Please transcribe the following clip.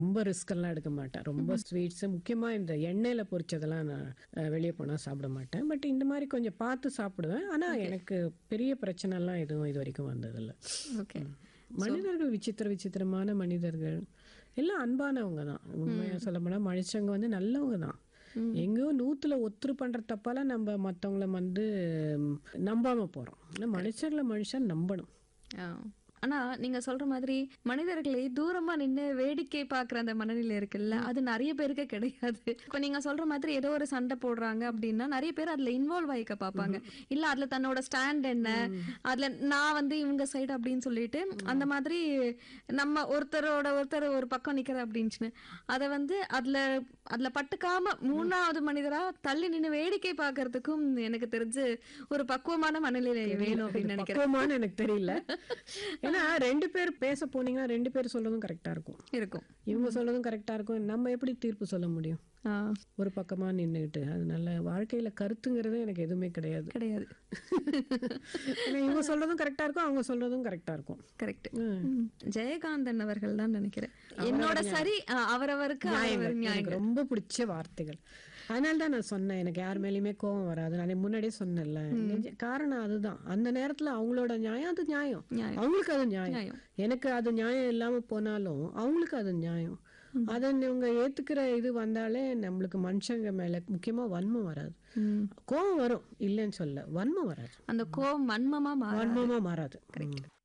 ரொம்ப ரிஸ்க் எல்லாம் எடுக்க மாட்டேன் ரொம்ப ஸ்வீட்ஸ் முக்கியமா இந்த எண்ணெயில பொரிச்சதெல்லாம் நான் அஹ், வெளியே போனா சாப்பிட மாட்டேன் பட் இந்த மாதிரி கொஞ்சம் பார்த்து சாப்பிடுவேன் ஆனா எனக்கு பெரிய பிரச்சனை எல்லாம் எதுவும் இது வரைக்கும் வந்ததில்லை ஓகே மனிதர்கள் விசித்திர விசித்திரமான மனிதர்கள் எல்லாம் அன்பானவங்க தான் உண்மையா சொல்ல போனா மனுஷங்க வந்து நல்லவங்க தான் எங்கேயோ நூத்துல ஒத்துரு பண்ற தப்பால நம்ம மத்தவங்கள வந்து ம், நம்பாம போறோம் ஆனா மனுஷர்ல மனுஷன் நம்பணும் ஆ. ஆனா நீங்க சொல்ற மாதிரி மனிதர்களை தூரமா நின்னு வேடிக்கை பாக்குற அந்த மனநிலை இருக்குல்ல அது நிறைய பேருக்கு கிடையாது இப்ப நீங்க சொல்ற மாதிரி ஏதோ ஒரு சண்டை போடுறாங்க அப்படின்னா நிறைய பேர் அதுல இன்வால்வ் ஆயிக்க பாப்பாங்க இல்ல அதுல தன்னோட ஸ்டாண்ட் என்ன அதுல நான் வந்து இவங்க சைடு அப்படின்னு சொல்லிட்டு அந்த மாதிரி நம்ம ஒருத்தரோட ஒருத்தர் ஒரு பக்கம் நிக்கிற அப்படின்னு அத வந்து அதுல அதுல பட்டுக்காம மூணாவது மனிதரா தள்ளி நின்னு வேடிக்கை பாக்குறதுக்கும் எனக்கு தெரிஞ்சு ஒரு பக்குவமான மனநிலை வேணும் அப்படின்னு நினைக்கிறேன் பக்குவமான்னு எனக்கு தெரியல ஏன்னா ரெண்டு பேர் பேச போனீங்கன்னா ரெண்டு பேர் சொல்றதும் கரெக்டா இருக்கும் இருக்கும் இவங்க சொல்றதும் கரெக்டா இருக்கும் நம்ம எப்படி தீர்ப்பு சொல்ல முடியும் ஆ, ஒரு பக்கமா நின்னுகிட்டு அதனால வாழ்க்கையில கருத்துங்கிறது எனக்கு எதுவுமே கிடையாது கிடையாது ஏன்னா இவங்க சொல்றதும் கரெக்டா இருக்கும் அவங்க சொல்றதும் கரெக்டா இருக்கும் கரெக்ட் ஜெயகாந்தன் அவர்கள் தான் நினைக்கிறேன் என்னோட சரி ஆ, அவரவருக்கு நியாயங்கள். அவரவர் நியாயம் எனக்கு ரொம்ப பிடிச்ச வார்த்தைகள் அதனால தான் நான் சொன்னேன் எனக்கு யார் மேலேயுமே கோபம் வராது நான் முன்னாடியே சொன்னேன்ல நிஜ- காரணம் அதுதான் அந்த நேரத்துல அவங்களோட நியாயம் அது நியாயம் நியாயம். அவங்களுக்கு அது நியாயம் நியாயம். எனக்கு அது நியாயம் இல்லாம போனாலும் அவங்களுக்கு அது நியாயம் அதை இவங்க ஏத்துக்கிற இது வந்தாலே நம்மளுக்கு மனுஷங்க மேல முக்கியமா வன்மம் வராது ம். கோபம் வரும் இல்லைன்னு சொல்ல வன்மம் வராது அந்த கோவம் மன்மமா மாற வன்மமா மாறாது